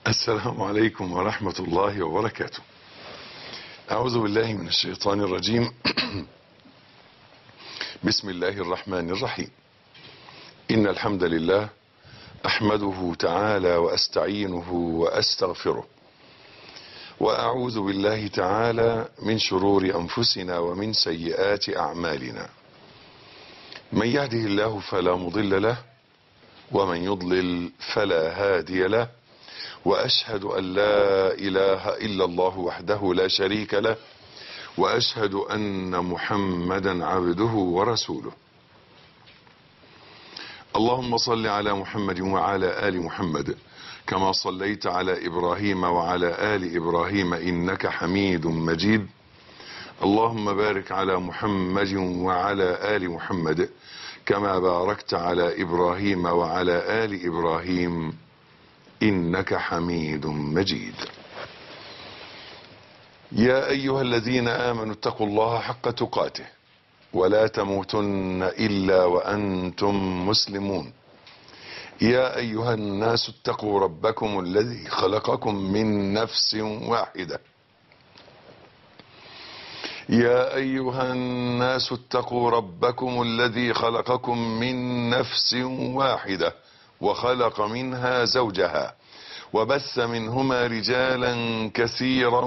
السلام عليكم ورحمة الله وبركاته أعوذ بالله من الشيطان الرجيم بسم الله الرحمن الرحيم إن الحمد لله أحمده تعالى وأستعينه وأستغفره وأعوذ بالله تعالى من شرور أنفسنا ومن سيئات أعمالنا من يهده الله فلا مضل له ومن يضلل فلا هادي له واشهد ان لا اله الا الله وحده لا شريك له واشهد ان محمدا عبده ورسوله اللهم صل على محمد وعلى ال محمد كما صليت على ابراهيم وعلى ال ابراهيم انك حميد مجيد اللهم بارك على محمد وعلى ال محمد كما باركت على ابراهيم وعلى ال ابراهيم انك حميد مجيد يا ايها الذين امنوا اتقوا الله حق تقاته ولا تموتن الا وانتم مسلمون يا ايها الناس اتقوا ربكم الذي خلقكم من نفس واحده يا ايها الناس اتقوا ربكم الذي خلقكم من نفس واحده وخلق منها زوجها وبث منهما رجالا كثيرا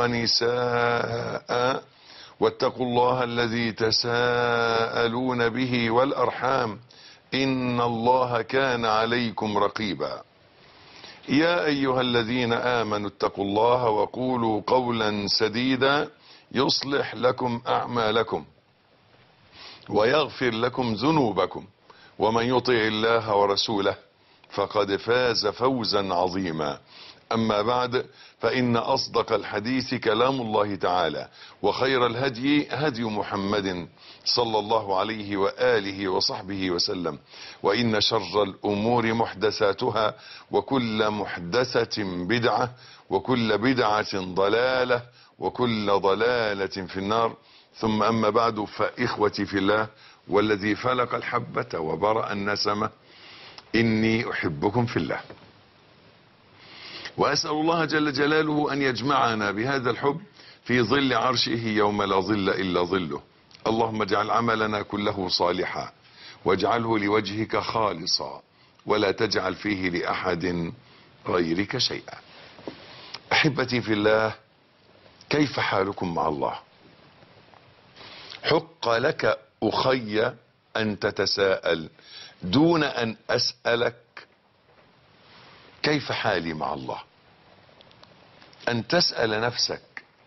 ونساء واتقوا الله الذي تساءلون به والارحام ان الله كان عليكم رقيبا يا ايها الذين امنوا اتقوا الله وقولوا قولا سديدا يصلح لكم اعمالكم ويغفر لكم ذنوبكم ومن يطع الله ورسوله فقد فاز فوزا عظيما اما بعد فان اصدق الحديث كلام الله تعالى وخير الهدي هدي محمد صلى الله عليه واله وصحبه وسلم وان شر الامور محدثاتها وكل محدثه بدعه وكل بدعه ضلاله وكل ضلاله في النار ثم اما بعد فاخوتي في الله والذي فلق الحبة وبرأ النسمة إني أحبكم في الله وأسأل الله جل جلاله أن يجمعنا بهذا الحب في ظل عرشه يوم لا ظل إلا ظله اللهم اجعل عملنا كله صالحا واجعله لوجهك خالصا ولا تجعل فيه لأحد غيرك شيئا أحبتي في الله كيف حالكم مع الله حق لك أخي أن تتساءل دون أن أسألك كيف حالي مع الله أن تسأل نفسك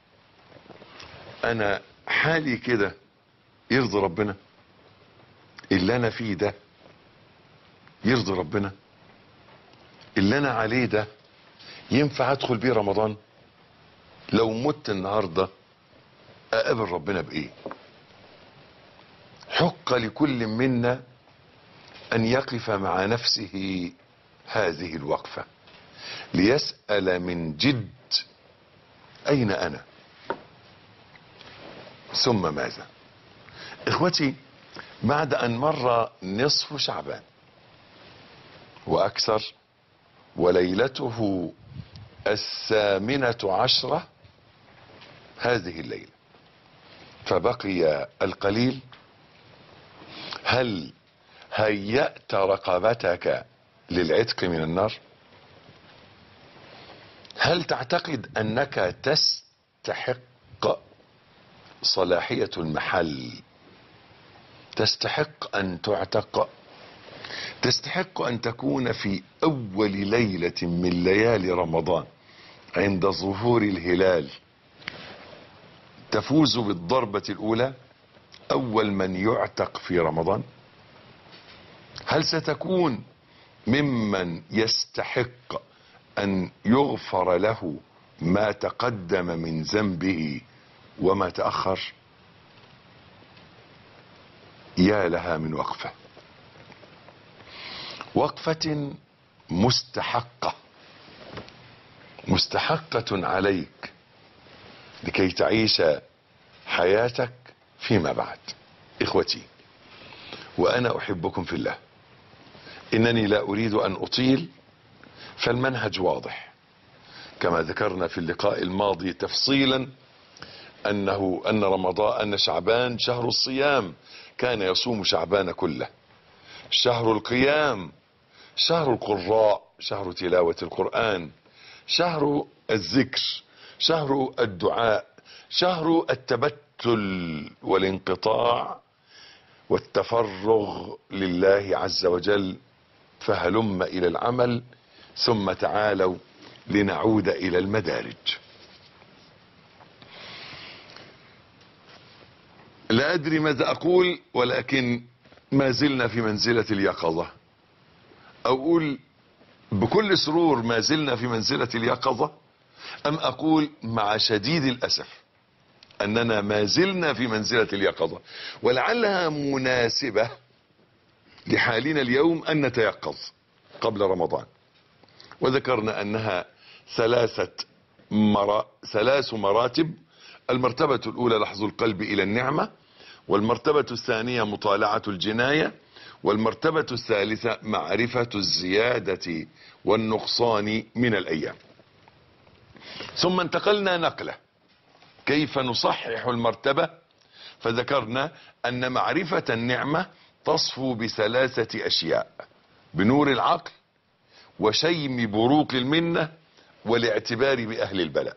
أنا حالي كده يرضي ربنا اللي أنا فيه ده يرضي ربنا اللي أنا عليه ده ينفع أدخل بيه رمضان لو مت النهاردة أقابل ربنا بإيه حق لكل منا ان يقف مع نفسه هذه الوقفة ليسأل من جد اين انا ثم ماذا اخوتي بعد ان مر نصف شعبان واكثر وليلته الثامنة عشرة هذه الليلة فبقي القليل هل هيأت رقبتك للعتق من النار هل تعتقد انك تستحق صلاحية المحل تستحق ان تعتق تستحق ان تكون في اول ليلة من ليالي رمضان عند ظهور الهلال تفوز بالضربة الاولى اول من يعتق في رمضان هل ستكون ممن يستحق ان يغفر له ما تقدم من ذنبه وما تاخر يا لها من وقفه وقفه مستحقه مستحقه عليك لكي تعيش حياتك فيما بعد اخوتي وانا احبكم في الله انني لا اريد ان اطيل فالمنهج واضح كما ذكرنا في اللقاء الماضي تفصيلا انه ان رمضان ان شعبان شهر الصيام كان يصوم شعبان كله شهر القيام شهر القراء شهر تلاوة القرآن شهر الذكر شهر الدعاء شهر التبتل والانقطاع والتفرغ لله عز وجل فهلم إلى العمل ثم تعالوا لنعود إلى المدارج لا أدري ماذا أقول ولكن ما زلنا في منزلة اليقظة أو أقول بكل سرور ما زلنا في منزلة اليقظة أم أقول مع شديد الأسف أننا ما زلنا في منزلة اليقظة ولعلها مناسبة لحالنا اليوم أن نتيقظ قبل رمضان وذكرنا أنها ثلاثة مرا ثلاث مراتب المرتبة الأولى لحظ القلب إلى النعمة والمرتبة الثانية مطالعة الجناية والمرتبة الثالثة معرفة الزيادة والنقصان من الأيام ثم انتقلنا نقلة كيف نصحح المرتبة فذكرنا أن معرفة النعمة تصفو بثلاثة أشياء بنور العقل وشيم بروق المنة والاعتبار بأهل البلاء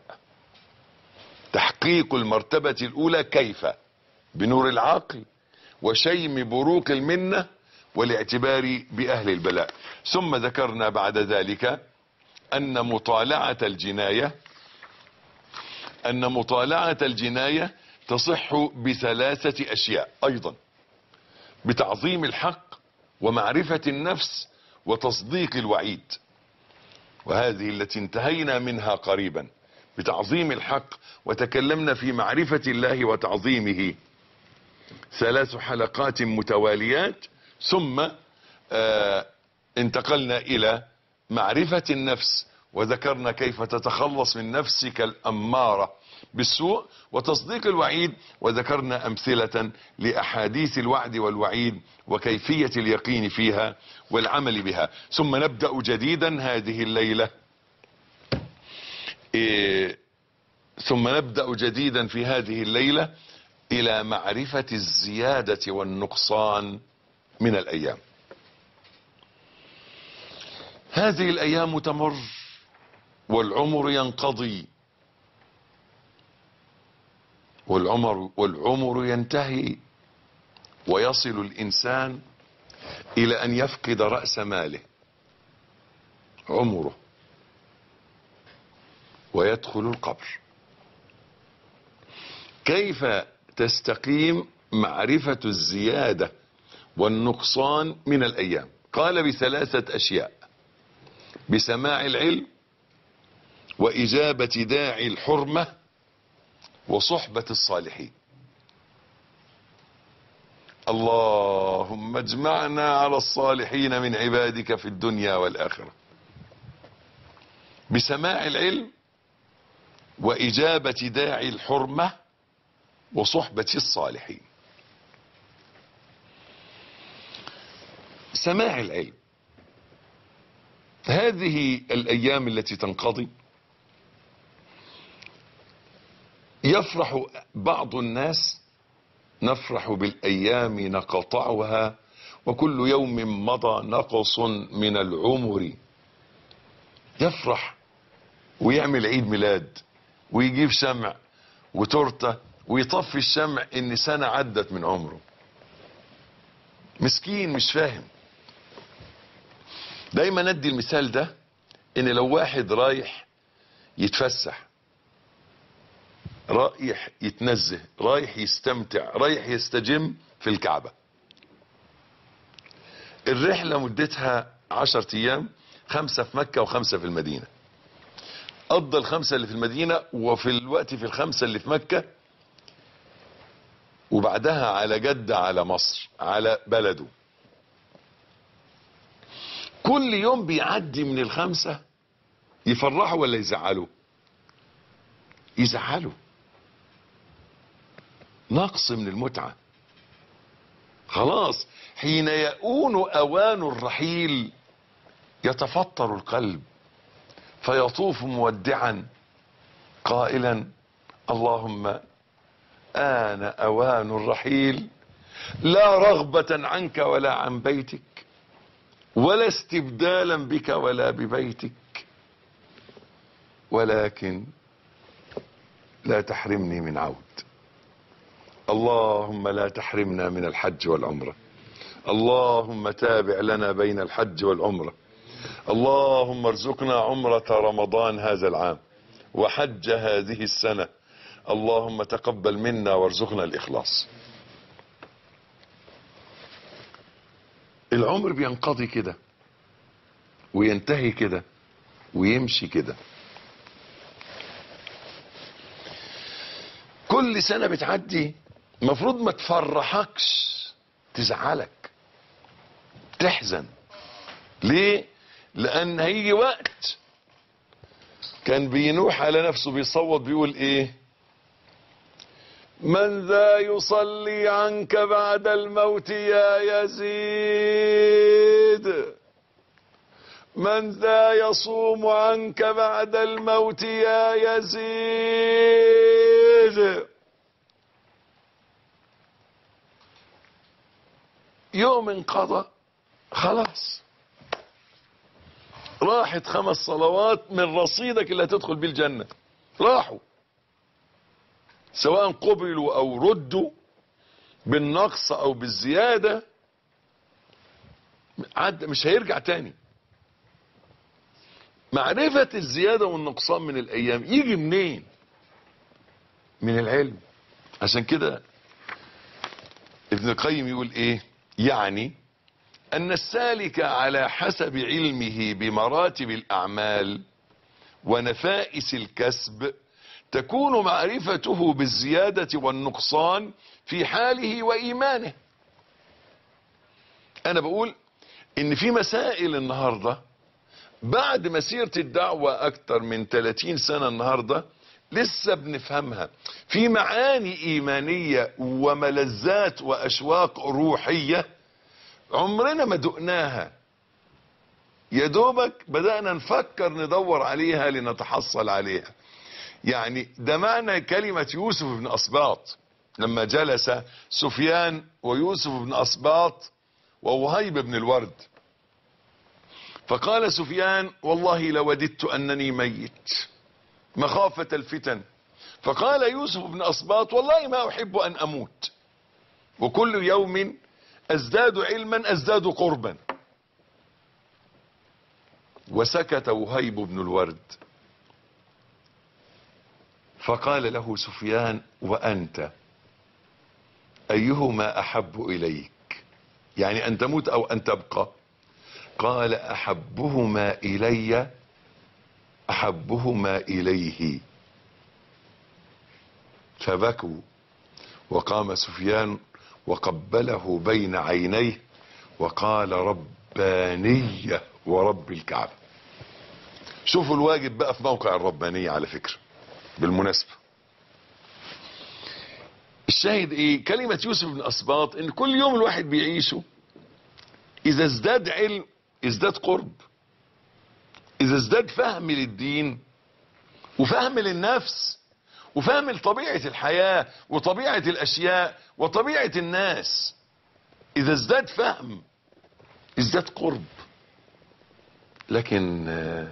تحقيق المرتبة الأولى كيف بنور العقل وشيم بروق المنة والاعتبار بأهل البلاء ثم ذكرنا بعد ذلك أن مطالعة الجناية أن مطالعة الجناية تصح بثلاثة أشياء أيضا بتعظيم الحق ومعرفة النفس وتصديق الوعيد وهذه التي انتهينا منها قريبا بتعظيم الحق وتكلمنا في معرفة الله وتعظيمه ثلاث حلقات متواليات ثم آه انتقلنا الى معرفة النفس وذكرنا كيف تتخلص من نفسك الامارة بالسوء وتصديق الوعيد وذكرنا امثلة لاحاديث الوعد والوعيد وكيفية اليقين فيها والعمل بها ثم نبدأ جديدا هذه الليلة إيه ثم نبدأ جديدا في هذه الليلة الى معرفة الزيادة والنقصان من الايام هذه الايام تمر والعمر ينقضي والعمر والعمر ينتهي ويصل الانسان الى ان يفقد رأس ماله عمره ويدخل القبر كيف تستقيم معرفة الزيادة والنقصان من الايام قال بثلاثة اشياء بسماع العلم واجابة داعي الحرمة وصحبة الصالحين اللهم اجمعنا على الصالحين من عبادك في الدنيا والاخرة بسماع العلم واجابة داعي الحرمة وصحبة الصالحين سماع العلم هذه الايام التي تنقضي يفرح بعض الناس نفرح بالايام نقطعها وكل يوم مضى نقص من العمر يفرح ويعمل عيد ميلاد ويجيب شمع وتورته ويطفي الشمع ان سنة عدت من عمره مسكين مش فاهم دايما ندي المثال ده ان لو واحد رايح يتفسح رايح يتنزه رايح يستمتع رايح يستجم في الكعبة الرحلة مدتها عشر ايام خمسة في مكة وخمسة في المدينة قضى الخمسة اللي في المدينة وفي الوقت في الخمسة اللي في مكة وبعدها على جدة على مصر على بلده كل يوم بيعدي من الخمسة يفرحوا ولا يزعلوا يزعلوا نقص من المتعة خلاص حين يؤون اوان الرحيل يتفطر القلب فيطوف مودعا قائلا اللهم آن أوان الرحيل لا رغبة عنك ولا عن بيتك ولا استبدالا بك ولا ببيتك ولكن لا تحرمني من عود اللهم لا تحرمنا من الحج والعمرة اللهم تابع لنا بين الحج والعمرة اللهم ارزقنا عمرة رمضان هذا العام وحج هذه السنة اللهم تقبل منا وارزقنا الإخلاص العمر بينقضي كده وينتهي كده ويمشي كده كل سنة بتعدي المفروض ما تفرحكش تزعلك تحزن ليه لان هيجي وقت كان بينوح على نفسه بيصوت بيقول ايه من ذا يصلي عنك بعد الموت يا يزيد من ذا يصوم عنك بعد الموت يا يزيد يوم انقضى خلاص راحت خمس صلوات من رصيدك اللي هتدخل بيه الجنة راحوا سواء قبلوا او ردوا بالنقص او بالزيادة عد مش هيرجع تاني معرفة الزيادة والنقصان من الايام يجي منين من العلم عشان كده ابن القيم يقول ايه يعني ان السالك على حسب علمه بمراتب الاعمال ونفائس الكسب تكون معرفته بالزيادة والنقصان في حاله وايمانه انا بقول ان في مسائل النهاردة بعد مسيرة الدعوة اكتر من 30 سنة النهاردة لسه بنفهمها في معاني ايمانية وملذات واشواق روحية عمرنا ما دقناها يا دوبك بدأنا نفكر ندور عليها لنتحصل عليها يعني ده معنى كلمة يوسف بن أسباط لما جلس سفيان ويوسف بن أسباط ووهيب بن الورد فقال سفيان والله لوددت أنني ميت مخافة الفتن فقال يوسف بن أسباط والله ما أحب أن أموت وكل يوم أزداد علما أزداد قربا وسكت وهيب بن الورد فقال له سفيان وأنت أيهما أحب إليك يعني أن تموت أو أن تبقى قال أحبهما إلي أحبهما إليه فبكوا وقام سفيان وقبله بين عينيه وقال ربانية ورب الكعبة شوفوا الواجب بقى في موقع الربانية على فكرة بالمناسبة الشاهد ايه كلمة يوسف بن اسباط ان كل يوم الواحد بيعيشه اذا ازداد علم ازداد قرب اذا ازداد فهم للدين وفهم للنفس وفهم لطبيعة الحياة وطبيعة الاشياء وطبيعة الناس اذا ازداد فهم ازداد قرب لكن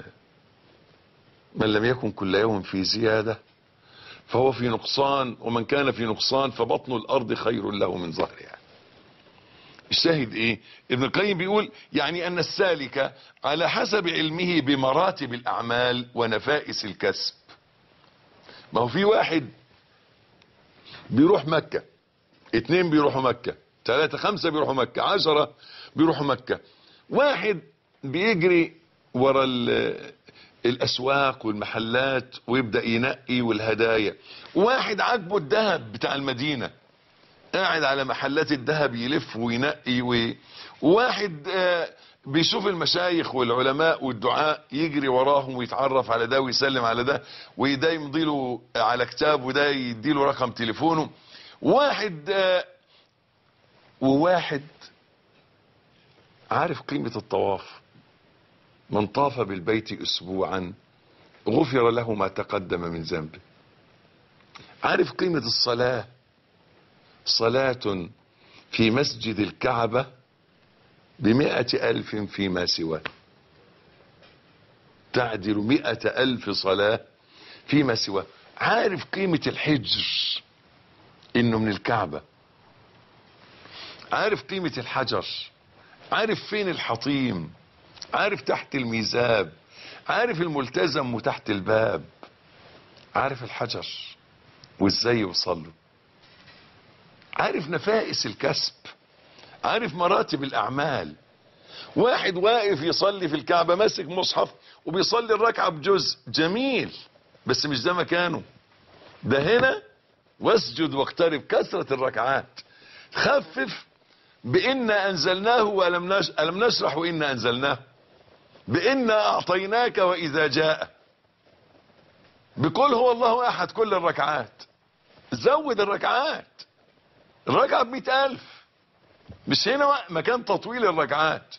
من لم يكن كل يوم في زيادة فهو في نقصان ومن كان في نقصان فبطن الارض خير له من ظهرها الشاهد ايه ابن القيم بيقول يعني ان السالك على حسب علمه بمراتب الاعمال ونفائس الكسب ما هو في واحد بيروح مكة اتنين بيروحوا مكة ثلاثة خمسة بيروحوا مكة عشرة بيروحوا مكة واحد بيجري ورا الاسواق والمحلات ويبدأ ينقي والهدايا واحد عاجبه الذهب بتاع المدينة قاعد على محلات الذهب يلف وينقي وواحد بيشوف المشايخ والعلماء والدعاء يجري وراهم ويتعرف على ده ويسلم على ده وده يمضيله على كتاب وده يديله رقم تليفونه واحد وواحد عارف قيمة الطواف من طاف بالبيت اسبوعا غفر له ما تقدم من ذنبه عارف قيمة الصلاة صلاة في مسجد الكعبة بمئة ألف فيما سواه تعدل مئة ألف صلاة فيما سواه عارف قيمة الحجر انه من الكعبة عارف قيمة الحجر عارف فين الحطيم عارف تحت الميزاب عارف الملتزم وتحت الباب عارف الحجر وازاي يوصل له عارف نفائس الكسب عارف مراتب الاعمال واحد واقف يصلي في الكعبة ماسك مصحف وبيصلي الركعة بجزء جميل بس مش ده مكانه ده هنا واسجد واقترب كثرة الركعات خفف بإنا أنزلناه وألم نش... ألم نشرح وإنا أنزلناه بإنا أعطيناك وإذا جاء بقول هو الله أحد كل الركعات زود الركعات الركعة بمئة ألف مش هنا مكان تطويل الركعات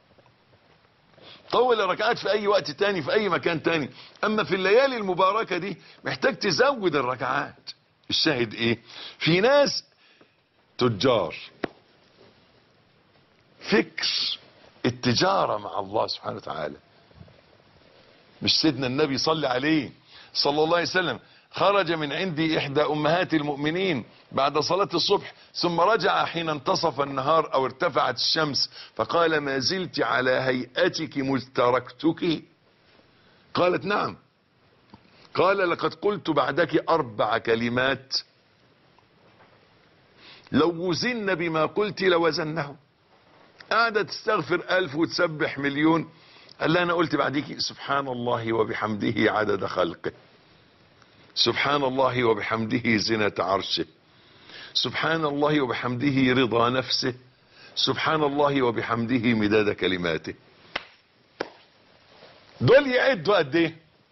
طول الركعات في اي وقت تاني في اي مكان تاني اما في الليالي المباركة دي محتاج تزود الركعات الشاهد ايه في ناس تجار فكر التجارة مع الله سبحانه وتعالى مش سيدنا النبي صلى عليه صلى الله عليه وسلم خرج من عندي احدى امهات المؤمنين بعد صلاة الصبح ثم رجع حين انتصف النهار او ارتفعت الشمس فقال ما زلت على هيئتك مذ تركتك قالت نعم قال لقد قلت بعدك اربع كلمات لو وزن بما قلت لوزنه قاعدة تستغفر الف وتسبح مليون قال لها انا قلت بعدك سبحان الله وبحمده عدد خلقه سبحان الله وبحمده زنة عرشه سبحان الله وبحمده رضا نفسه سبحان الله وبحمده مداد كلماته دول يعدوا قد ايه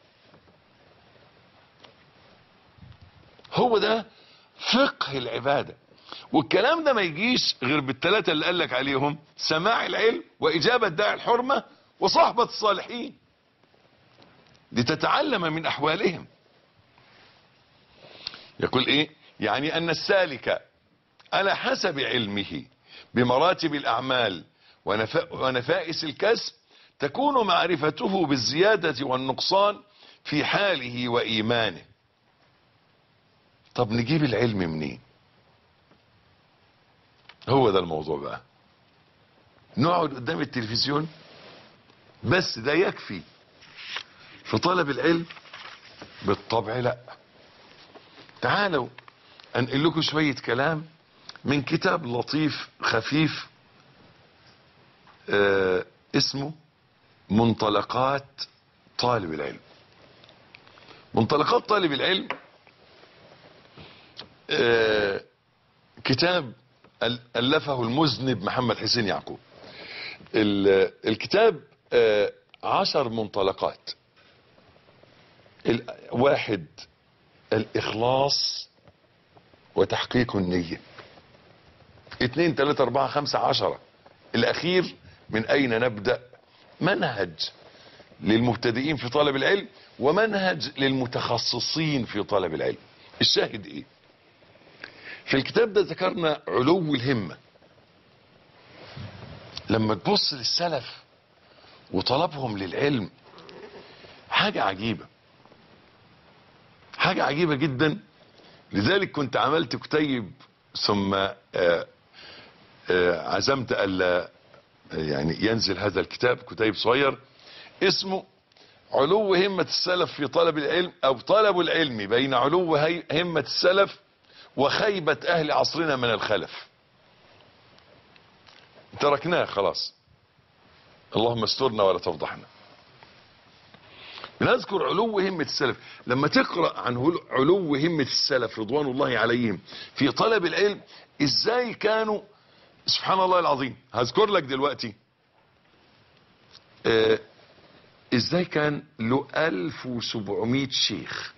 هو ده فقه العبادة والكلام ده ما يجيش غير بالثلاثة اللي قال لك عليهم سماع العلم وإجابة داعي الحرمة وصحبة الصالحين لتتعلم من أحوالهم يقول ايه يعني ان السالك على حسب علمه بمراتب الاعمال ونفا ونفائس الكسب تكون معرفته بالزيادة والنقصان في حاله وايمانه طب نجيب العلم منين هو ده الموضوع بقى نقعد قدام التلفزيون بس ده يكفي في طلب العلم بالطبع لا تعالوا انقل لكم شوية كلام من كتاب لطيف خفيف آه اسمه منطلقات طالب العلم منطلقات طالب العلم آه كتاب ألفه المذنب محمد حسين يعقوب الكتاب آه عشر منطلقات واحد الإخلاص وتحقيق النية اتنين تلاتة اربعة خمسة عشرة الأخير من أين نبدأ منهج للمبتدئين في طلب العلم ومنهج للمتخصصين في طلب العلم الشاهد ايه في الكتاب ده ذكرنا علو الهمة لما تبص للسلف وطلبهم للعلم حاجة عجيبة حاجة عجيبة جدا لذلك كنت عملت كتيب ثم آآ آآ عزمت ألا يعني ينزل هذا الكتاب كتيب صغير اسمه علو همة السلف في طلب العلم او طلب العلم بين علو همة السلف وخيبة اهل عصرنا من الخلف تركناه خلاص اللهم استرنا ولا تفضحنا بنذكر علو همة السلف لما تقرأ عن علو همة السلف رضوان الله عليهم في طلب العلم ازاي كانوا سبحان الله العظيم هذكر لك دلوقتي آه ازاي كان له 1700 شيخ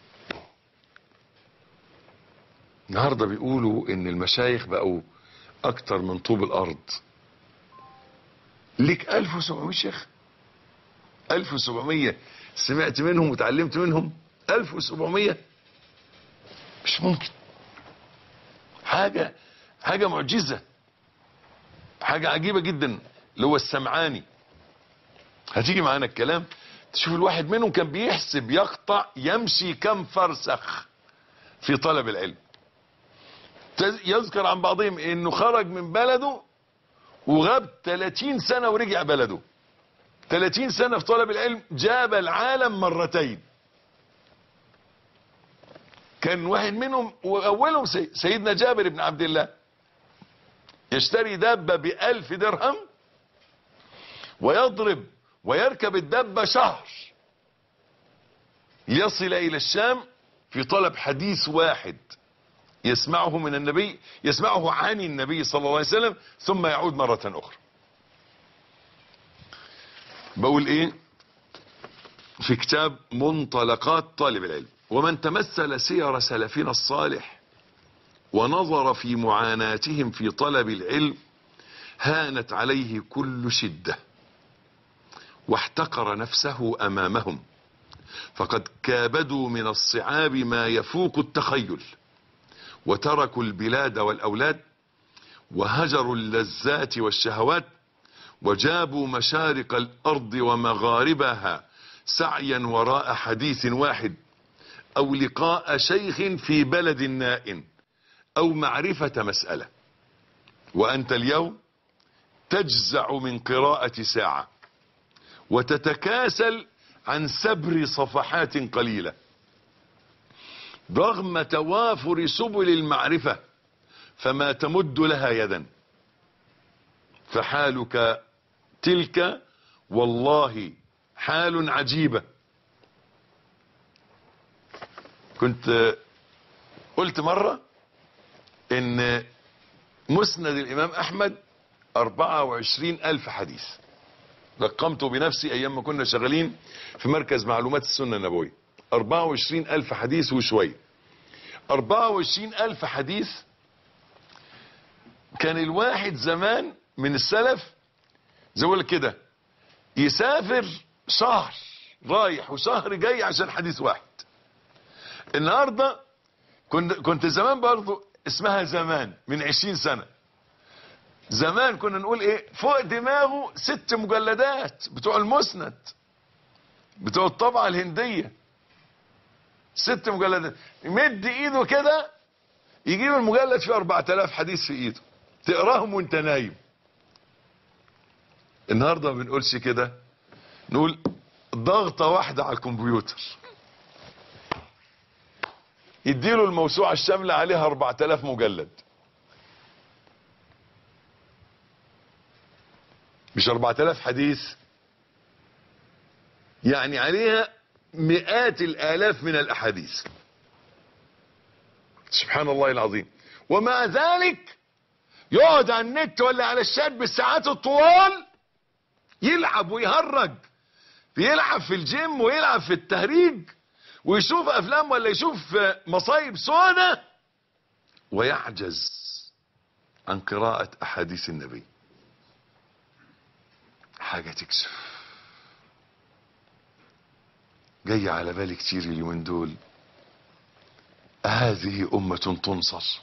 النهارده بيقولوا ان المشايخ بقوا اكتر من طوب الارض ليك 1700 شيخ 1700 سمعت منهم وتعلمت منهم 1700 مش ممكن حاجة حاجة معجزة حاجة عجيبة جدا اللي هو السمعاني هتيجي معانا الكلام تشوف الواحد منهم كان بيحسب يقطع يمشي كم فرسخ في طلب العلم تز- يذكر عن بعضهم انه خرج من بلده وغاب 30 سنة ورجع بلده 30 سنة في طلب العلم جاب العالم مرتين كان واحد منهم واولهم سي- سيدنا جابر بن عبد الله يشتري دابة بألف درهم ويضرب ويركب الدابة شهر ليصل إلى الشام في طلب حديث واحد يسمعه من النبي يسمعه عن النبي صلى الله عليه وسلم ثم يعود مرة أخرى بقول إيه في كتاب منطلقات طالب العلم ومن تمثل سير سلفنا الصالح ونظر في معاناتهم في طلب العلم هانت عليه كل شده واحتقر نفسه امامهم فقد كابدوا من الصعاب ما يفوق التخيل وتركوا البلاد والاولاد وهجروا اللذات والشهوات وجابوا مشارق الارض ومغاربها سعيا وراء حديث واحد او لقاء شيخ في بلد نائم او معرفة مسألة وانت اليوم تجزع من قراءة ساعة وتتكاسل عن سبر صفحات قليلة رغم توافر سبل المعرفة فما تمد لها يدا فحالك تلك والله حال عجيبة كنت قلت مرة ان مسند الامام احمد 24 الف حديث رقمته بنفسي ايام ما كنا شغالين في مركز معلومات السنة النبوية 24 الف حديث وشوية 24 الف حديث كان الواحد زمان من السلف زي ما بقول لك كده يسافر شهر رايح وشهر جاي عشان حديث واحد النهارده كنت كنت زمان برضو اسمها زمان من 20 سنه زمان كنا نقول ايه فوق دماغه ست مجلدات بتوع المسند بتوع الطبعه الهنديه ست مجلدات يمد ايده كده يجيب المجلد فيه 4000 حديث في ايده تقراهم وانت نايم النهارده ما بنقولش كده نقول ضغطه واحده على الكمبيوتر يديله الموسوعه الشامله عليها 4000 مجلد مش 4000 حديث يعني عليها مئات الالاف من الاحاديث سبحان الله العظيم ومع ذلك يقعد على النت ولا على الشات بالساعات الطوال يلعب ويهرج بيلعب في الجيم ويلعب في التهريج ويشوف افلام ولا يشوف مصايب سودة ويعجز عن قراءة احاديث النبي حاجة تكسف جاي على بالي كتير اليومين دول هذه أمة تنصر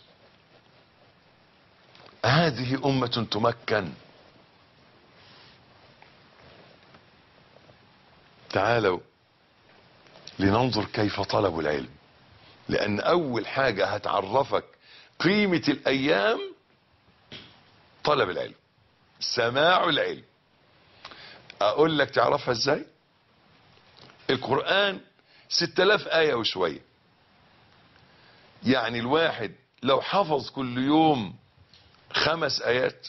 هذه أمة تمكن تعالوا لننظر كيف طلبوا العلم لأن أول حاجة هتعرفك قيمة الأيام طلب العلم سماع العلم أقول لك تعرفها إزاي القرآن 6000 آية وشوية يعني الواحد لو حفظ كل يوم خمس آيات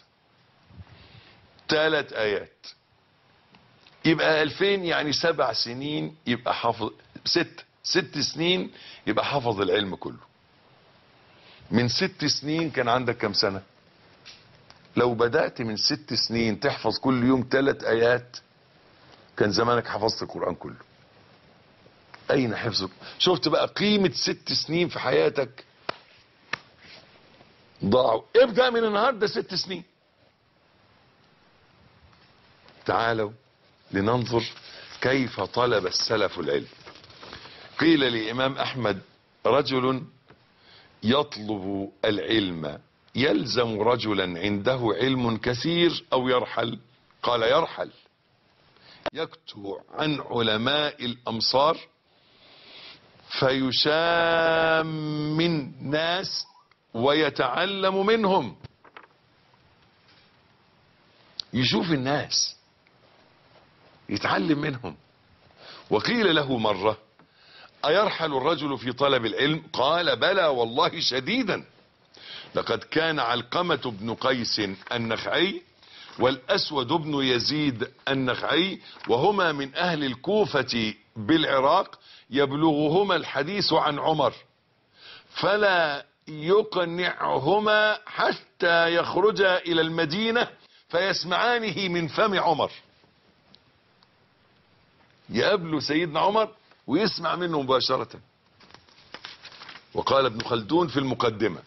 ثلاث آيات يبقى ألفين يعني سبع سنين يبقى حافظ ست ست سنين يبقى حفظ العلم كله من ست سنين كان عندك كم سنة لو بدأت من ست سنين تحفظ كل يوم ثلاث آيات كان زمانك حفظت القرآن كله أين حفظك شفت بقى قيمة ست سنين في حياتك ضاعوا ابدأ من النهاردة ست سنين تعالوا لننظر كيف طلب السلف العلم قيل لإمام أحمد رجل يطلب العلم يلزم رجلا عنده علم كثير أو يرحل قال يرحل يكتب عن علماء الأمصار فيشام من ناس ويتعلم منهم يشوف الناس يتعلم منهم وقيل له مرة أيرحل الرجل في طلب العلم قال بلى والله شديدا لقد كان علقمة بن قيس النخعي والأسود بن يزيد النخعي وهما من أهل الكوفة بالعراق يبلغهما الحديث عن عمر فلا يقنعهما حتى يخرجا إلى المدينة فيسمعانه من فم عمر يقابلوا سيدنا عمر ويسمع منه مباشرة وقال ابن خلدون في المقدمة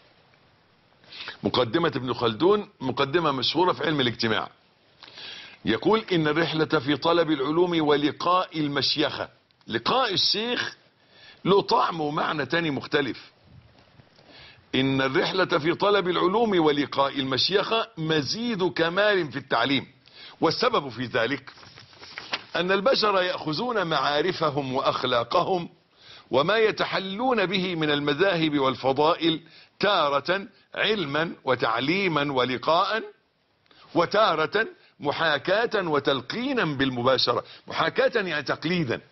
مقدمة ابن خلدون مقدمة مشهورة في علم الاجتماع يقول إن الرحلة في طلب العلوم ولقاء المشيخة لقاء الشيخ له طعم ومعنى تاني مختلف إن الرحلة في طلب العلوم ولقاء المشيخة مزيد كمال في التعليم والسبب في ذلك أن البشر يأخذون معارفهم وأخلاقهم وما يتحلون به من المذاهب والفضائل تارة علما وتعليما ولقاء وتارة محاكاة وتلقينا بالمباشرة محاكاة يعني تقليدا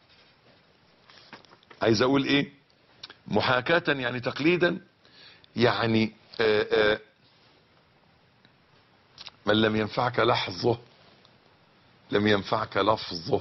عايز اقول ايه محاكاة يعني تقليدا يعني آآ آآ من لم ينفعك لحظه لم ينفعك لفظه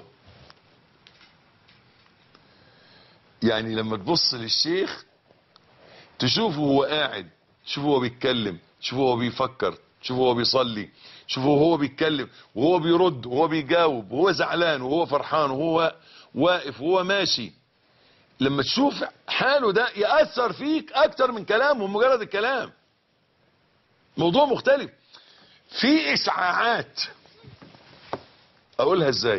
يعني لما تبص للشيخ تشوفه هو قاعد تشوفه هو بيتكلم تشوفه هو بيفكر تشوفه هو بيصلي تشوفه هو بيتكلم وهو بيرد وهو بيجاوب وهو زعلان وهو فرحان وهو واقف وهو ماشي لما تشوف حاله ده يأثر فيك اكتر من كلامه مجرد الكلام موضوع مختلف في اشعاعات اقولها ازاي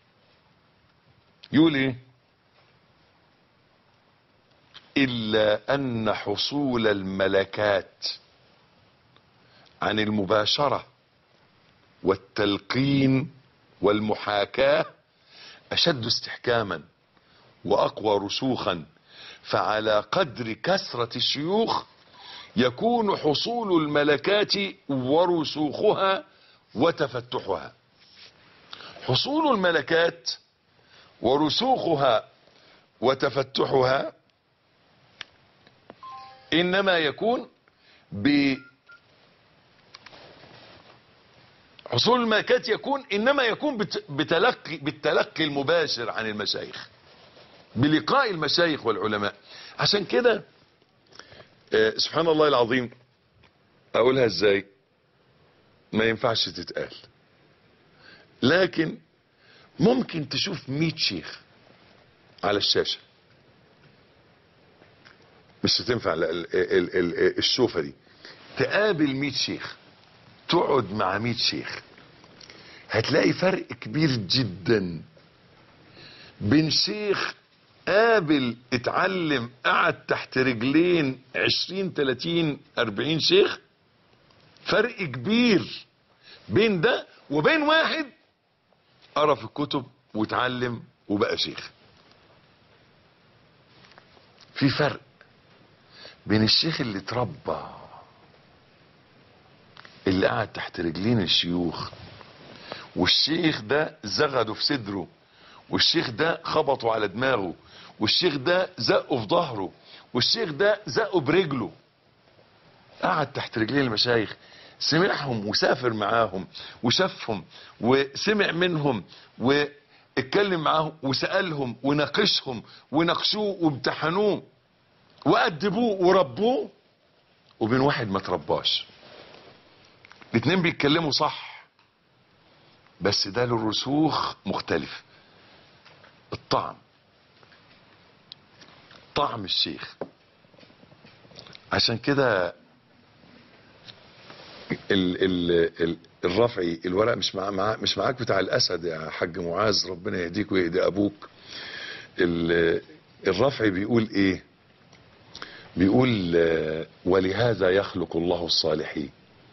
يقول ايه الا ان حصول الملكات عن المباشرة والتلقين والمحاكاة اشد استحكاما واقوى رسوخا فعلى قدر كثرة الشيوخ يكون حصول الملكات ورسوخها وتفتحها حصول الملكات ورسوخها وتفتحها انما يكون ب حصول الملكات يكون انما يكون بت- بتلقي بالتلقي المباشر عن المشايخ بلقاء المشايخ والعلماء عشان كده آه، سبحان الله العظيم اقولها ازاي ما ينفعش تتقال لكن ممكن تشوف 100 شيخ على الشاشة مش هتنفع ال- ال- ال- ال- الشوفة دي تقابل 100 شيخ تقعد مع 100 شيخ هتلاقي فرق كبير جدا بين شيخ قابل اتعلم قعد تحت رجلين 20 30 40 شيخ فرق كبير بين ده وبين واحد قرا في الكتب واتعلم وبقى شيخ في فرق بين الشيخ اللي اتربى اللي قعد تحت رجلين الشيوخ والشيخ ده زغده في صدره والشيخ ده خبطه على دماغه والشيخ ده زقه في ظهره والشيخ ده زقه برجله قعد تحت رجلين المشايخ سمعهم وسافر معاهم وشافهم وسمع منهم واتكلم معاهم وسألهم وناقشهم وناقشوه وامتحنوه وأدبوه وربوه وبين واحد ما ترباش الاتنين بيتكلموا صح بس ده له رسوخ مختلف الطعم طعم الشيخ عشان كده ال ال ال الرفعي الورق مش مع, مع مش معاك بتاع الاسد يا حاج معاذ ربنا يهديك ويهدي ابوك ال- الرفعي بيقول ايه بيقول آه، ولهذا يخلق الله الصالحين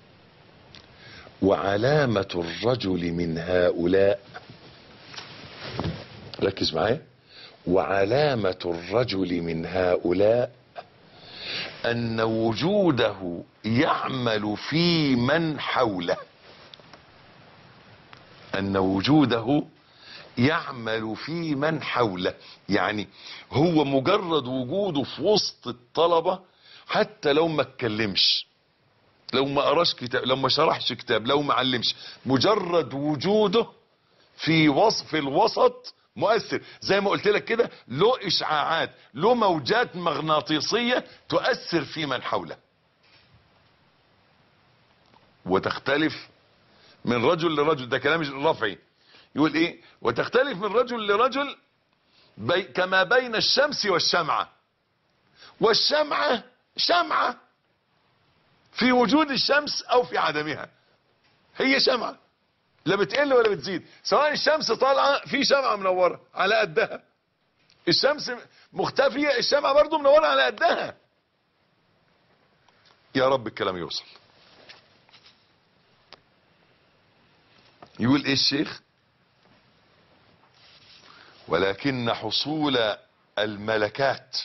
وعلامة الرجل من هؤلاء ركز معايا وعلامة الرجل من هؤلاء أن وجوده يعمل في من حوله أن وجوده يعمل في من حوله يعني هو مجرد وجوده في وسط الطلبة حتى لو ما اتكلمش لو ما قراش كتاب لو ما شرحش كتاب لو ما علمش مجرد وجوده في وصف الوسط مؤثر زي ما قلت لك كده له اشعاعات له موجات مغناطيسية تؤثر في من حوله وتختلف من رجل لرجل ده كلام رفعي يقول ايه وتختلف من رجل لرجل بي كما بين الشمس والشمعة والشمعة شمعة في وجود الشمس او في عدمها هي شمعة لا بتقل ولا بتزيد سواء الشمس طالعة في شمعة منورة على قدها الشمس مختفية الشمعة برضو منورة على قدها يا رب الكلام يوصل يقول ايه الشيخ ولكن حصول الملكات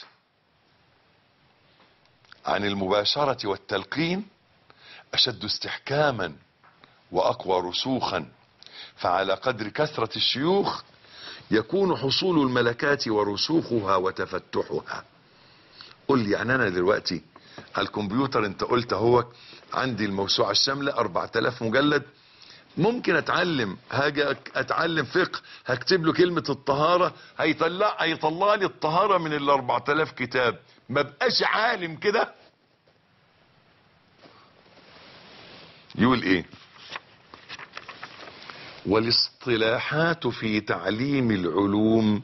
عن المباشرة والتلقين أشد استحكاما وأقوى رسوخا فعلى قدر كثرة الشيوخ يكون حصول الملكات ورسوخها وتفتحها قل لي يعني أنا دلوقتي على الكمبيوتر انت قلت هو عندي الموسوعة الشاملة 4000 مجلد ممكن اتعلم هاجي اتعلم فقه هكتب له كلمة الطهارة هيطلع هيطلع لي الطهارة من ال 4000 كتاب ما بقاش عالم كده يقول ايه والاصطلاحات في تعليم العلوم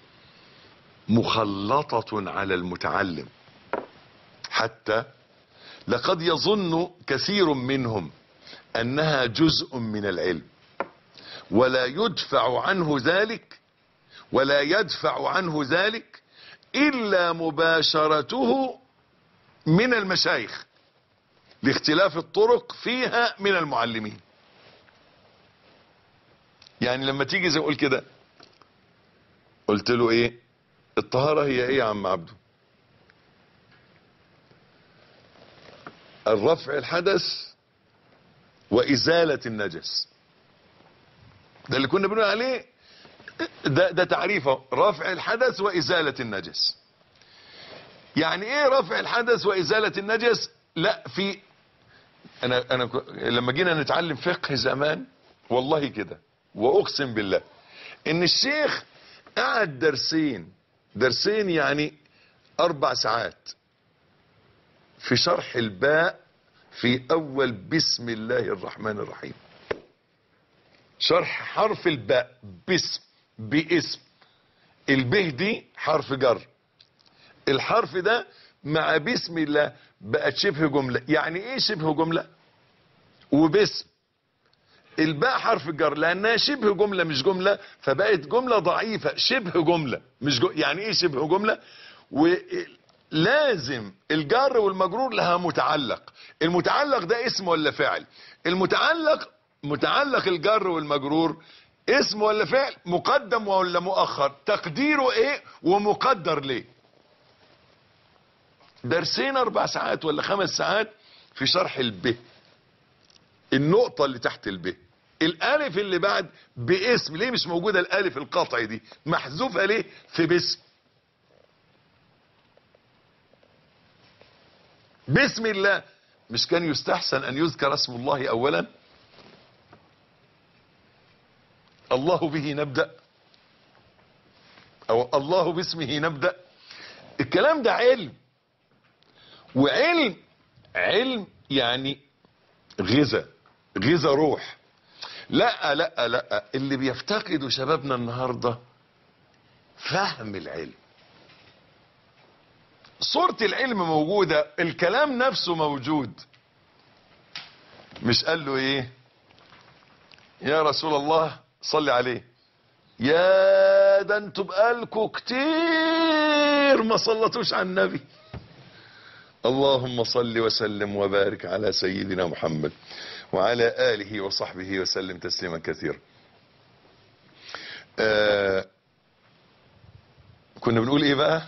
مخلطة على المتعلم حتى لقد يظن كثير منهم انها جزء من العلم ولا يدفع عنه ذلك ولا يدفع عنه ذلك الا مباشرته من المشايخ لاختلاف الطرق فيها من المعلمين يعني لما تيجي زي اقول كده قلت له ايه الطهارة هي ايه يا عم عبده الرفع الحدث وازالة النجس ده اللي كنا بنقول عليه ده, ده تعريفه رفع الحدث وازالة النجس يعني ايه رفع الحدث وازالة النجس لا في انا انا ك- لما جينا نتعلم فقه زمان والله كده واقسم بالله ان الشيخ قعد درسين درسين يعني اربع ساعات في شرح الباء في اول بسم الله الرحمن الرحيم شرح حرف الباء باسم باسم البه دي حرف جر الحرف ده مع بسم الله بقت شبه جملة يعني ايه شبه جملة وباسم الباء حرف جر لانها شبه جملة مش جملة فبقت جملة ضعيفة شبه جملة مش جو يعني ايه شبه جملة ولازم الجر والمجرور لها متعلق المتعلق ده اسم ولا فعل المتعلق متعلق الجر والمجرور اسم ولا فعل مقدم ولا مؤخر تقديره ايه ومقدر ليه درسين اربع ساعات ولا خمس ساعات في شرح الب النقطة اللي تحت الب الالف اللي بعد باسم ليه مش موجودة الالف القطعي دي محذوفة ليه في باسم بسم الله مش كان يستحسن ان يذكر اسم الله اولا الله به نبدأ او الله باسمه نبدأ الكلام ده علم وعلم علم يعني غذا غذا روح لا لا لا اللي بيفتقدوا شبابنا النهارده فهم العلم صورة العلم موجودة الكلام نفسه موجود مش قال له ايه يا رسول الله صلي عليه يا ده انتوا بقالكوا كتير ما صلتوش على النبي اللهم صل وسلم وبارك على سيدنا محمد وعلى آله وصحبه وسلم تسليما كثيرا آه كنا بنقول ايه بقى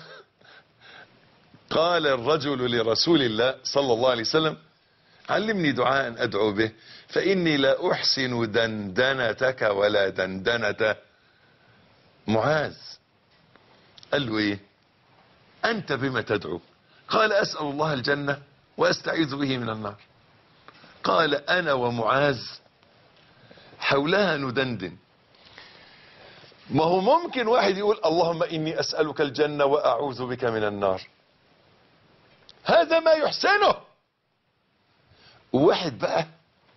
قال الرجل لرسول الله صلى الله عليه وسلم علمني دعاء ادعو به فاني لا احسن دندنتك ولا دندنة معاذ قال له ايه انت بما تدعو قال اسأل الله الجنة واستعيذ به من النار قال انا ومعاذ حولها ندندن ما هو ممكن واحد يقول اللهم اني اسألك الجنة واعوذ بك من النار هذا ما يحسنه وواحد بقى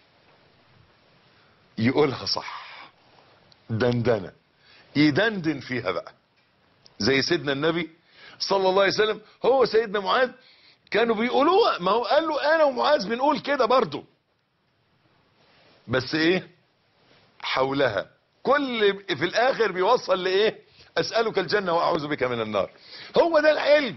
يقولها صح دندنة يدندن فيها بقى زي سيدنا النبي صلى الله عليه وسلم هو سيدنا معاذ كانوا بيقولوها ما هو قال له انا ومعاذ بنقول كده برضو بس ايه حولها كل في الاخر بيوصل لايه اسألك الجنة واعوذ بك من النار هو ده العلم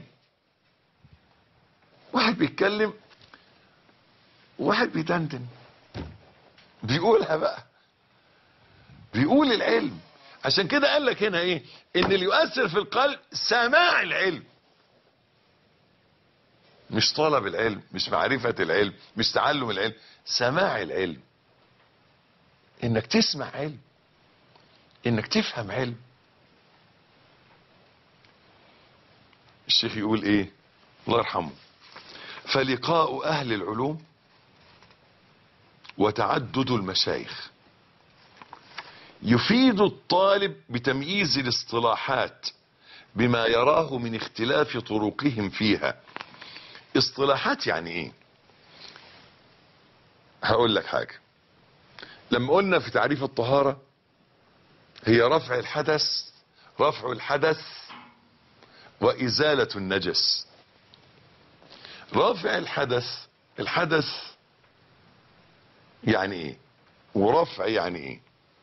واحد بيتكلم واحد بيدندن بيقولها بقى بيقول العلم عشان كده قال لك هنا ايه ان اللي يؤثر في القلب سماع العلم مش طلب العلم مش معرفة العلم مش تعلم العلم سماع العلم انك تسمع علم انك تفهم علم الشيخ يقول ايه الله يرحمه فلقاء اهل العلوم وتعدد المشايخ يفيد الطالب بتمييز الاصطلاحات بما يراه من اختلاف طرقهم فيها اصطلاحات يعني ايه هقول لك حاجة لما قلنا في تعريف الطهارة هي رفع الحدث رفع الحدث وازالة النجس رفع الحدث الحدث يعني ايه ورفع يعني ايه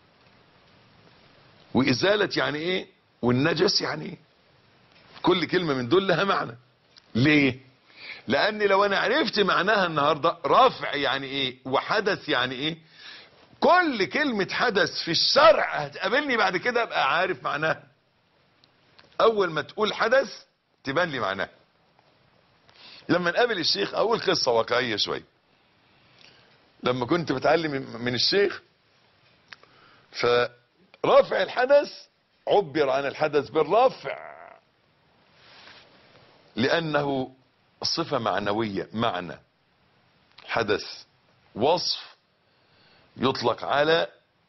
وازالة يعني ايه والنجس يعني ايه كل كلمة من دول لها معنى ليه لان لو انا عرفت معناها النهاردة رفع يعني ايه وحدث يعني ايه كل كلمة حدث في الشرع هتقابلني بعد كده ابقى عارف معناها اول ما تقول حدث تبان لي معناها لما نقابل الشيخ اقول قصة واقعية شوية لما كنت بتعلم من الشيخ فرفع الحدث عبر عن الحدث بالرفع لانه صفة معنوية معنى حدث وصف يطلق على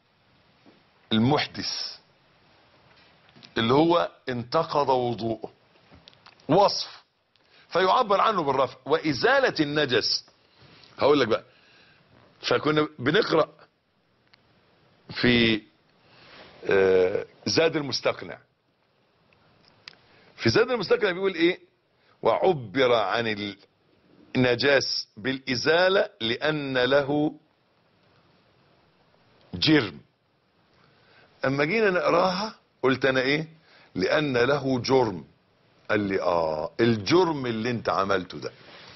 المحدث اللي هو انتقض وضوءه وصف فيعبر عنه بالرفع وازالة النجس هقول لك بقى فكنا بنقرأ في زاد المستقنع في زاد المستقنع بيقول ايه وعبر عن النجاس بالازالة لان له جرم اما جينا نقراها قلت انا ايه لان له جرم قال لي اه الجرم اللي انت عملته ده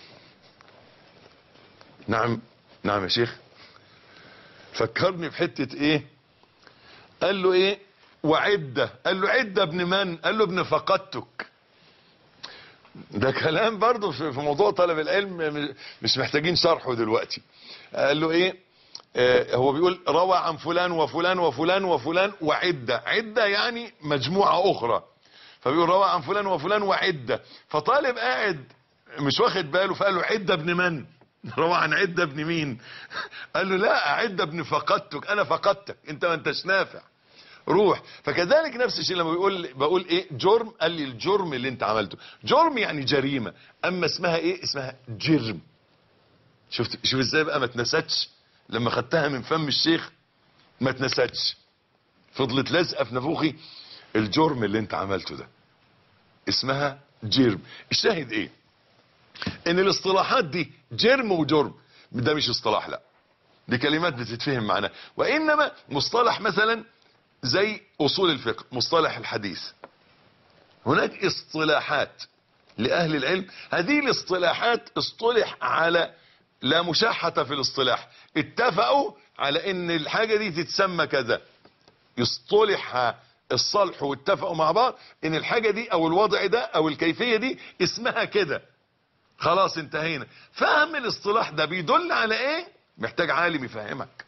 نعم نعم يا شيخ فكرني بحتة ايه قال له ايه وعدة قال له عدة ابن من قال له ابن فقدتك ده كلام برضه في موضوع طلب العلم مش محتاجين شرحه دلوقتي قال له ايه آه هو بيقول روى عن فلان وفلان وفلان وفلان وعدة عدة يعني مجموعة اخرى فبيقول روى عن فلان وفلان وعدة فطالب قاعد مش واخد باله فقال له عدة ابن من روى عن عدة ابن مين قال له لا عدة ابن فقدتك انا فقدتك انت ما انتش نافع روح فكذلك نفس الشيء لما بيقول بقول ايه جرم قال لي الجرم اللي انت عملته جرم يعني جريمة اما اسمها ايه اسمها جرم شفت شوف ازاي بقى ما اتنستش لما خدتها من فم الشيخ ما اتنستش فضلت لازقه في نافوخي الجرم اللي انت عملته ده اسمها جرم الشاهد ايه ان الاصطلاحات دي جرم وجرم ده مش اصطلاح لا دي كلمات بتتفهم معناها وانما مصطلح مثلا زي اصول الفقه مصطلح الحديث هناك اصطلاحات لاهل العلم هذه الاصطلاحات اصطلح على لا مشاحة في الاصطلاح اتفقوا على ان الحاجة دي تتسمى كذا يصطلح الصلح واتفقوا مع بعض ان الحاجة دي او الوضع ده او الكيفية دي اسمها كده خلاص انتهينا فهم الاصطلاح ده بيدل على ايه محتاج عالم يفهمك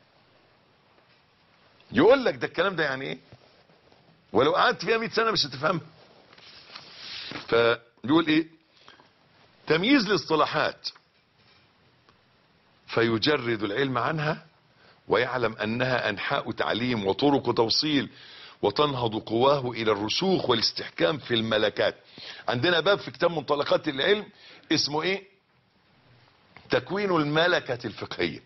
يقول لك ده الكلام ده يعني ايه ولو قعدت فيها 100 سنة مش هتفهمها فيقول ايه تمييز الاصطلاحات فيجرد العلم عنها ويعلم انها انحاء تعليم وطرق توصيل وتنهض قواه الى الرسوخ والاستحكام في الملكات عندنا باب في كتاب منطلقات العلم اسمه ايه تكوين الملكة الفقهية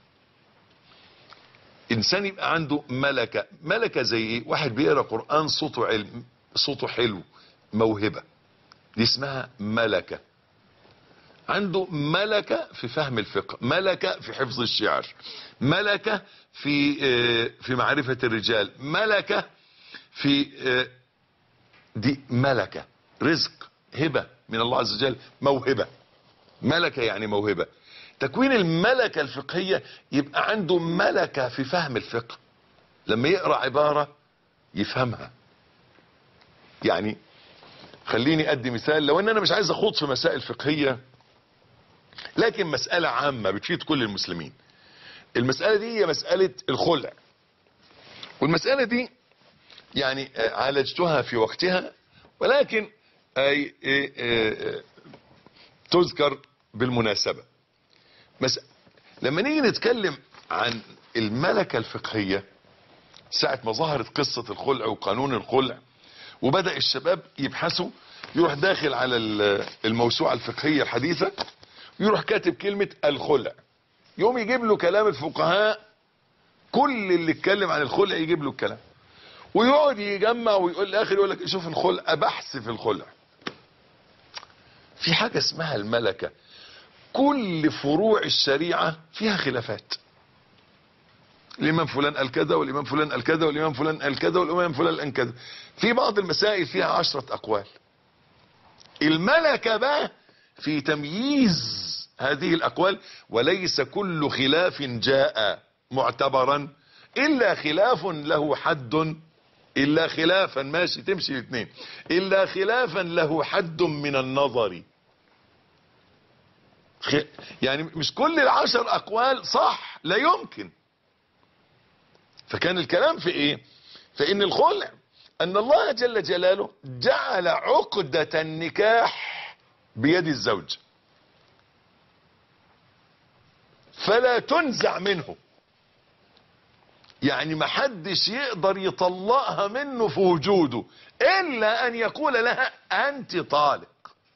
انسان يبقى عنده ملكة ملكة زي ايه واحد بيقرأ قرآن صوته علم صوته حلو موهبة دي اسمها ملكة عنده ملكة في فهم الفقه ملكة في حفظ الشعر ملكة في في معرفة الرجال ملكة في دي ملكة رزق هبة من الله عز وجل موهبة ملكة يعني موهبة تكوين الملكة الفقهية يبقى عنده ملكة في فهم الفقه لما يقرأ عبارة يفهمها يعني خليني ادي مثال لو ان انا مش عايز اخوض في مسائل فقهية لكن مسألة عامة بتفيد كل المسلمين المسألة دي هي مسألة الخلع والمسألة دي يعني عالجتها في وقتها ولكن أي أي أي تذكر بالمناسبة مس... لما نيجي نتكلم عن الملكة الفقهية ساعة ما ظهرت قصة الخلع وقانون الخلع وبدأ الشباب يبحثوا يروح داخل على الموسوعة الفقهية الحديثة يروح كاتب كلمة الخلع يوم يجيب له كلام الفقهاء كل اللي اتكلم عن الخلع يجيب له الكلام ويقعد يجمع ويقول الاخر يقول لك شوف الخلع بحث في الخلع في حاجة اسمها الملكة كل فروع الشريعة فيها خلافات الامام فلان قال كذا والامام فلان قال كذا والامام فلان قال كذا والامام فلان قال كذا في بعض المسائل فيها عشرة اقوال الملكة بقى في تمييز هذه الاقوال وليس كل خلاف جاء معتبرا الا خلاف له حد الا خلافا ماشي تمشي الاثنين الا خلافا له حد من النظر يعني مش كل العشر اقوال صح لا يمكن فكان الكلام في ايه فان الخلع ان الله جل جلاله جعل عقدة النكاح بيد الزوج فلا تنزع منه يعني ما حدش يقدر يطلقها منه في وجوده الا ان يقول لها انت طالق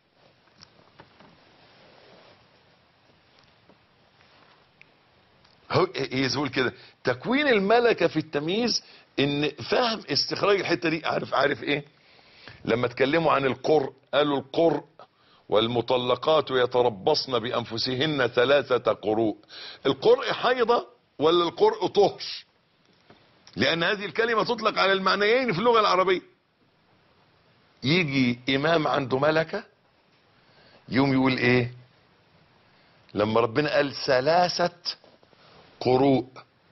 هو يقول كده تكوين الملكة في التمييز ان فهم استخراج الحتة دي عارف عارف ايه لما اتكلموا عن القرء قالوا القرء والمطلقات يتربصن بانفسهن ثلاثة قروء القرء حيضة ولا القرء طهر لان هذه الكلمة تطلق على المعنيين في اللغة العربية يجي امام عنده ملكة يوم يقول ايه لما ربنا قال ثلاثة قروء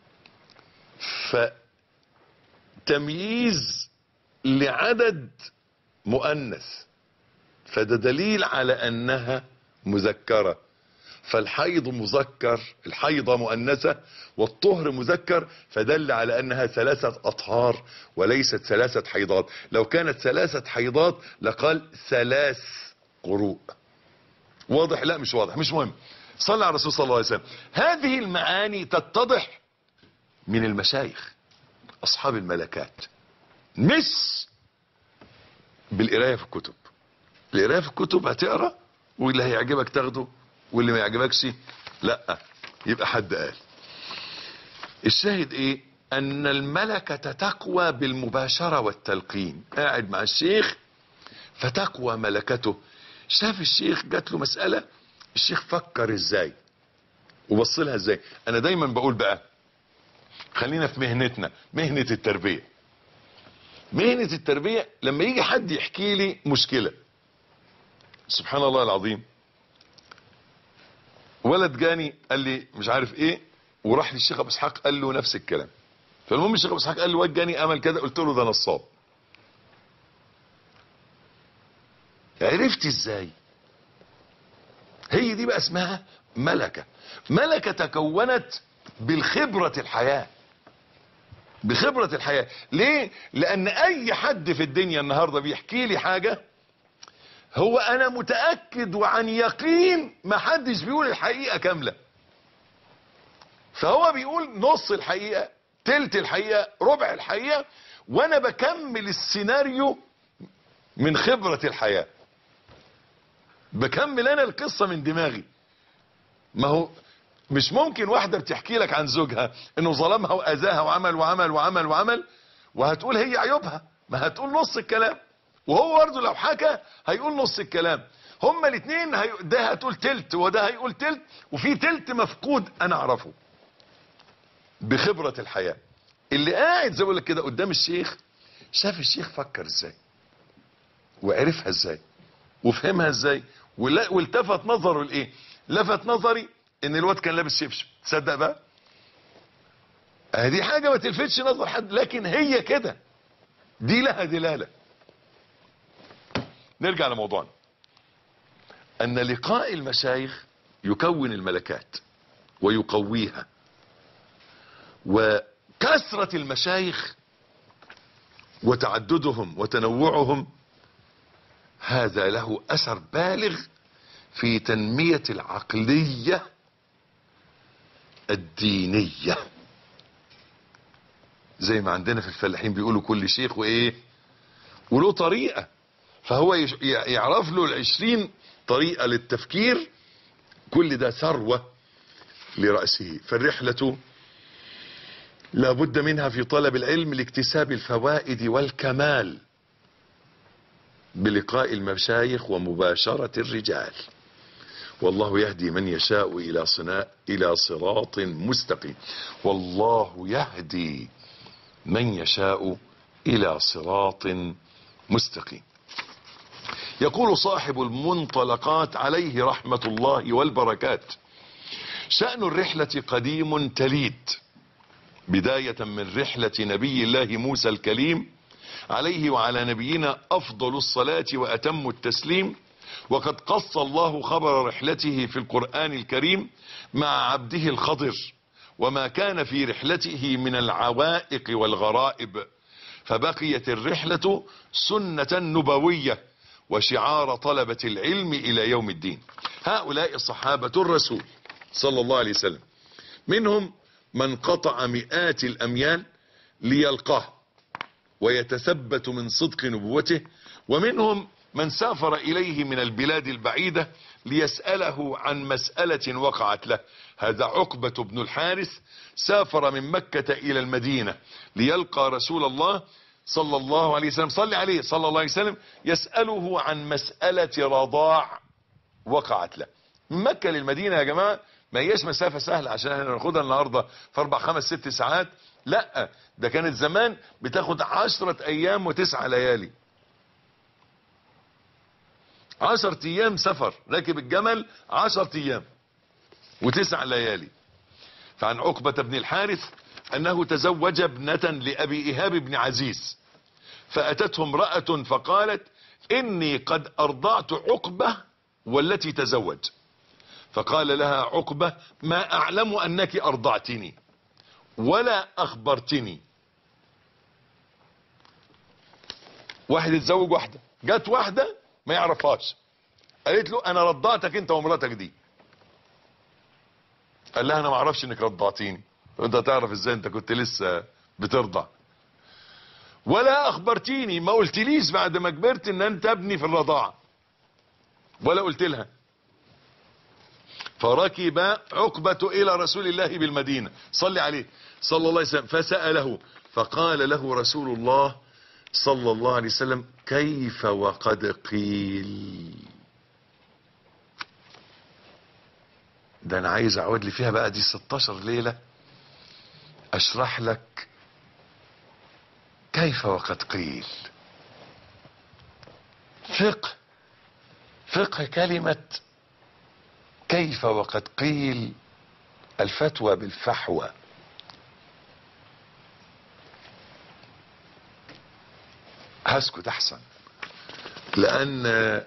فتمييز لعدد مؤنث فده دليل على انها مذكرة فالحيض مذكر الحيضة مؤنثة والطهر مذكر فدل على انها ثلاثة اطهار وليست ثلاثة حيضات لو كانت ثلاثة حيضات لقال ثلاث قروء واضح لا مش واضح مش مهم صلى على الرسول صلى الله عليه وسلم هذه المعاني تتضح من المشايخ اصحاب الملكات مش بالقرايه في الكتب القرايه في الكتب هتقرا واللي هيعجبك تاخده واللي ما يعجبكش لا يبقى حد قال الشاهد ايه ان الملكة تقوى بالمباشرة والتلقين قاعد مع الشيخ فتقوى ملكته شاف الشيخ جات له مسألة الشيخ فكر ازاي وبص لها ازاي انا دايما بقول بقى خلينا في مهنتنا مهنة التربية مهنة التربية لما يجي حد يحكي لي مشكلة سبحان الله العظيم ولد جاني قال لي مش عارف ايه وراح للشيخ ابو اسحاق قال له نفس الكلام فالمهم الشيخ ابو اسحاق قال له واد جاني امل كده قلت له ده نصاب عرفت ازاي هي دي بقى اسمها ملكة ملكة تكونت بالخبرة الحياة بخبرة الحياة ليه لان اي حد في الدنيا النهاردة بيحكي لي حاجة هو انا متأكد وعن يقين ما حدش بيقول الحقيقة كاملة فهو بيقول نص الحقيقة تلت الحقيقة ربع الحقيقة وانا بكمل السيناريو من خبرة الحياة بكمل انا القصة من دماغي ما هو مش ممكن واحدة بتحكي لك عن زوجها انه ظلمها واذاها وعمل وعمل وعمل وعمل وهتقول هي عيوبها ما هتقول نص الكلام وهو برضه لو حكى هيقول نص الكلام هما الاثنين هي... ده هتقول تلت وده هيقول تلت وفي تلت مفقود انا اعرفه بخبرة الحياة اللي قاعد زي بقول لك كده قدام الشيخ شاف الشيخ فكر ازاي وعرفها ازاي وفهمها ازاي ولا- والتفت نظره لايه لفت نظري ان الواد كان لابس شبشب تصدق بقى اه دي حاجة ما تلفتش نظر حد لكن هي كده دي لها دلالة نرجع لموضوعنا ان لقاء المشايخ يكون الملكات ويقويها وكثرة المشايخ وتعددهم وتنوعهم هذا له اثر بالغ في تنمية العقلية الدينية زي ما عندنا في الفلاحين بيقولوا كل شيخ وايه وله طريقة فهو يش- يعرف له العشرين طريقة للتفكير كل ده ثروة لرأسه فالرحلة لابد منها في طلب العلم لاكتساب الفوائد والكمال بلقاء المشايخ ومباشرة الرجال والله يهدي من يشاء إلى صناء إلى صراط مستقيم والله يهدي من يشاء إلى صراط مستقيم يقول صاحب المنطلقات عليه رحمة الله والبركات شأن الرحلة قديم تليد بداية من رحلة نبي الله موسى الكليم عليه وعلى نبينا أفضل الصلاة وأتم التسليم وقد قص الله خبر رحلته في القرآن الكريم مع عبده الخضر وما كان في رحلته من العوائق والغرائب فبقيت الرحلة سنة نبوية وشعار طلبة العلم إلى يوم الدين هؤلاء صحابة الرسول صلى الله عليه وسلم منهم من قطع مئات الأميال ليلقاه ويتثبت من صدق نبوته ومنهم من سافر إليه من البلاد البعيدة ليسأله عن مسألة وقعت له هذا عقبة بن الحارث سافر من مكة إلى المدينة ليلقى رسول الله صلى الله عليه وسلم صلي عليه صلى الله عليه وسلم يسأله عن مسألة رضاع وقعت له من مكة للمدينة يا جماعة ما هياش مسافة سهلة عشان احنا ناخدها النهاردة في اربع خمس ست ساعات لا ده كانت زمان بتاخد عشرة ايام وتسعة ليالي عشرة ايام سفر راكب الجمل عشرة ايام وتسع ليالي فعن عقبة بن الحارث انه تزوج ابنة لابي ايهاب بن عزيز فاتته امرأة فقالت اني قد ارضعت عقبة والتي تزوج فقال لها عقبة ما اعلم انك ارضعتني ولا اخبرتني واحد اتزوج واحدة جت واحدة ما يعرفهاش قالت له انا رضعتك انت ومراتك دي قال لها انا ما اعرفش انك رضعتيني انت تعرف ازاي انت كنت لسه بترضع ولا اخبرتيني ما قلتليش بعد ما كبرت ان انت ابني في الرضاعة ولا قلت لها فركب عقبة الى رسول الله بالمدينة صلي عليه صلى الله عليه وسلم فسأله فقال له رسول الله صلى الله عليه وسلم كيف وقد قيل ده انا عايز اقعد لي فيها بقى دي 16 ليلة اشرح لك كيف وقد قيل فقه فقه كلمة كيف وقد قيل الفتوى بالفحوى هسكت احسن لان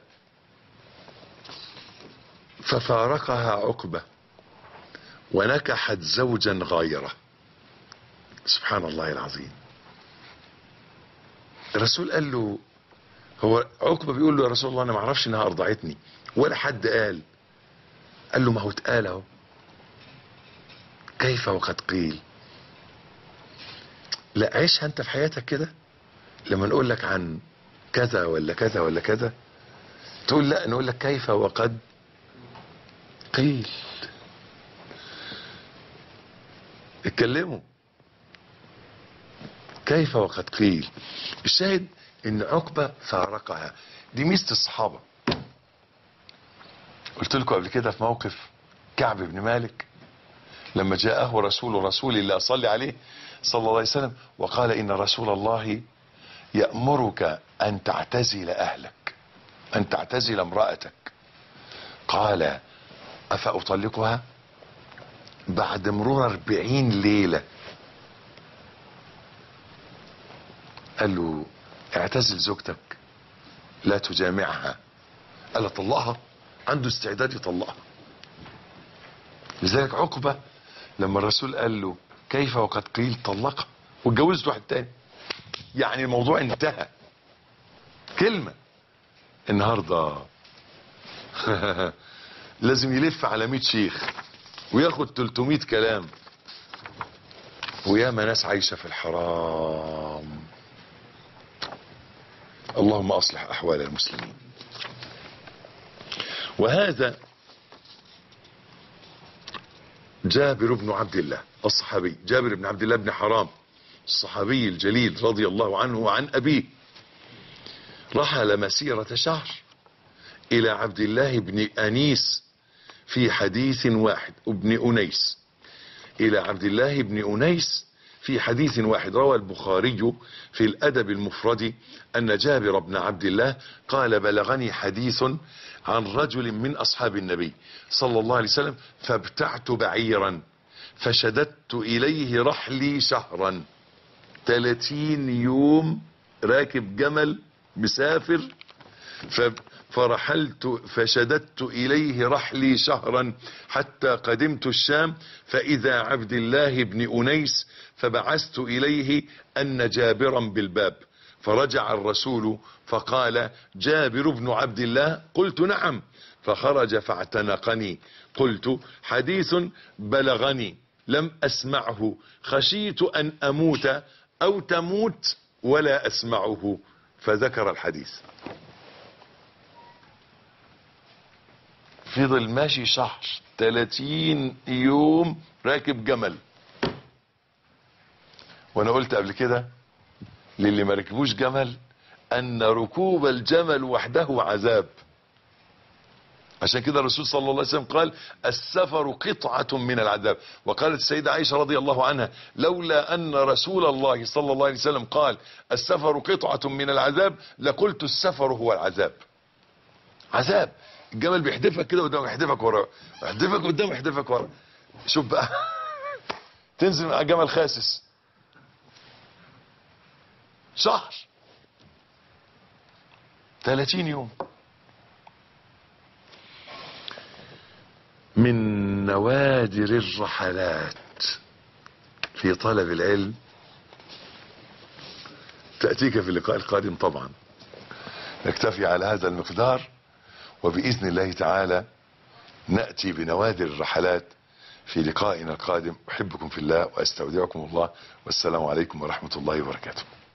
ففارقها عقبة ونكحت زوجا غايره سبحان الله العظيم الرسول قال له هو عقبة بيقول له يا رسول الله انا ما اعرفش انها ارضعتني ولا حد قال قال له ما هو اتقال اهو كيف وقد قيل لا عيشها انت في حياتك كده لما نقول لك عن كذا ولا كذا ولا كذا تقول لا نقول لك كيف وقد قيل اتكلموا كيف وقد قيل الشاهد ان عقبة فارقها دي ميزة الصحابة قلت لكم قبل كده في موقف كعب بن مالك لما جاءه رسول رسول الله صلى عليه صلى الله عليه وسلم وقال ان رسول الله يأمرك ان تعتزل اهلك ان تعتزل امرأتك قال افاطلقها بعد مرور اربعين ليلة قال له اعتزل زوجتك لا تجامعها قال له طلقها عنده استعداد يطلقها لذلك عقبة لما الرسول قال له كيف وقد قيل طلقها واتجوزت واحد تاني يعني الموضوع انتهى كلمة النهاردة لازم يلف على 100 شيخ وياخد 300 كلام وياما ناس عايشة في الحرام اللهم اصلح احوال المسلمين وهذا جابر بن عبد الله الصحابي جابر بن عبد الله بن حرام الصحابي الجليل رضي الله عنه وعن ابيه رحل مسيرة شهر الى عبد الله بن انيس في حديث واحد ابن انيس الى عبد الله بن انيس في حديث واحد روى البخاري في الادب المفرد ان جابر بن عبد الله قال بلغني حديث عن رجل من اصحاب النبي صلى الله عليه وسلم فابتعت بعيرا فشددت اليه رحلي شهرا 30 يوم راكب جمل مسافر فرحلت فشددت إليه رحلي شهرا حتى قدمت الشام فإذا عبد الله بن أنيس فبعثت إليه أن جابرا بالباب فرجع الرسول فقال جابر بن عبد الله قلت نعم فخرج فاعتنقني قلت حديث بلغني لم أسمعه خشيت أن أموت أو تموت ولا أسمعه فذكر الحديث فضل ماشي شهر 30 يوم راكب جمل وانا قلت قبل كده للي ما ركبوش جمل ان ركوب الجمل وحده عذاب عشان كده الرسول صلى الله عليه وسلم قال السفر قطعة من العذاب وقالت السيدة عائشة رضي الله عنها لولا ان رسول الله صلى الله عليه وسلم قال السفر قطعة من العذاب لقلت السفر هو العذاب عذاب الجمل بيحدفك كده قدام يحدفك ورا يحدفك قدام يحدفك ورا شوف بقى تنزل مع جمل خاسس شهر 30 يوم من نوادر الرحلات في طلب العلم تأتيك في اللقاء القادم طبعا نكتفي على هذا المقدار وبإذن الله تعالى نأتي بنوادر الرحلات في لقائنا القادم أحبكم في الله وأستودعكم الله والسلام عليكم ورحمة الله وبركاته